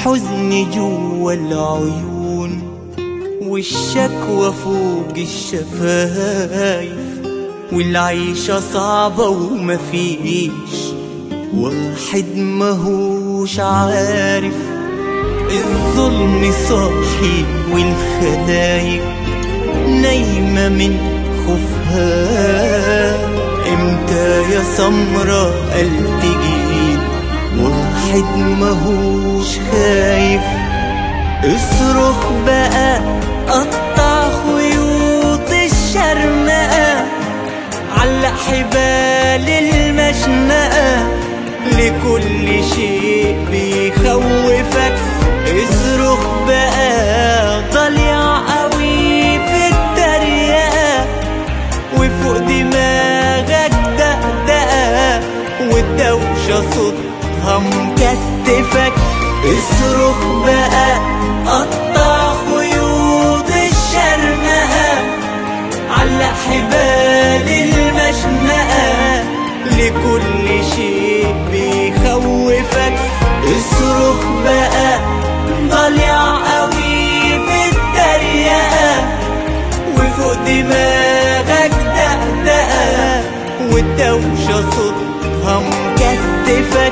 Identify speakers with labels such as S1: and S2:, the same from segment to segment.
S1: الحزن جوا العيون والشكوى فوق الشفايف والعيشة صعبة ومفيش واحد مهوش عارف الظلم صاحي والخلايق نايمة من خوفها امتى يا سمرة قال تجيب واحد مهوش خايف اصرخ بقى قطع خيوط الشرنقة علق حبال المشنقة لكل شيء بيخوفك اصرخ بقى ضليع قوي في التريقة وفوق دماغك دقدقة والدوشة صوتها مكتفك اصرخ بقى قطع خيوط الشرنقة علق حبال المشنقة لكل شيء بيخوفك اصرخ بقى ضليع قوي في التريقة وفوق دماغك دقدقة والدوشة صوتها مكتفك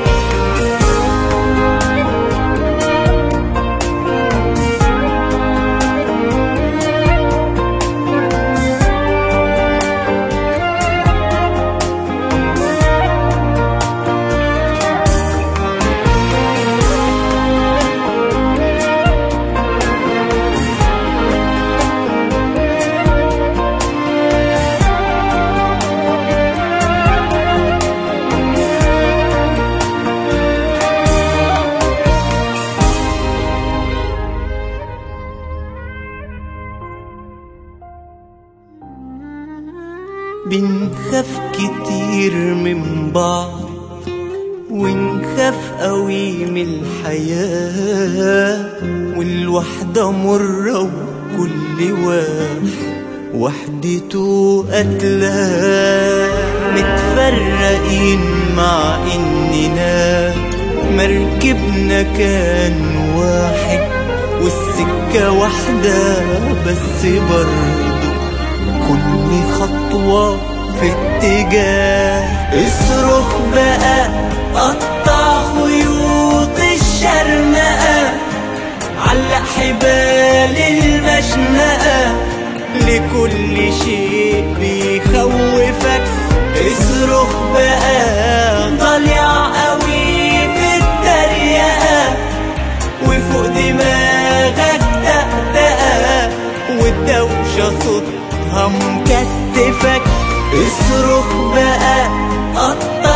S1: بنخاف كتير من بعض ونخاف قوي من الحياة والوحدة مرة وكل واحد وحدته قتلة متفرقين مع إننا مركبنا كان واحد والسكة واحدة بس برضه كل خطوة في اتجاه اصرخ بقى قطع خيوط الشرنقة علق حبال المشنقة لكل شيء بيخوفك اصرخ بقى ضليع قوي في التريقة وفوق دماغك دقدقة والدوشة صوتها مكتفك اصرخ بقى قطع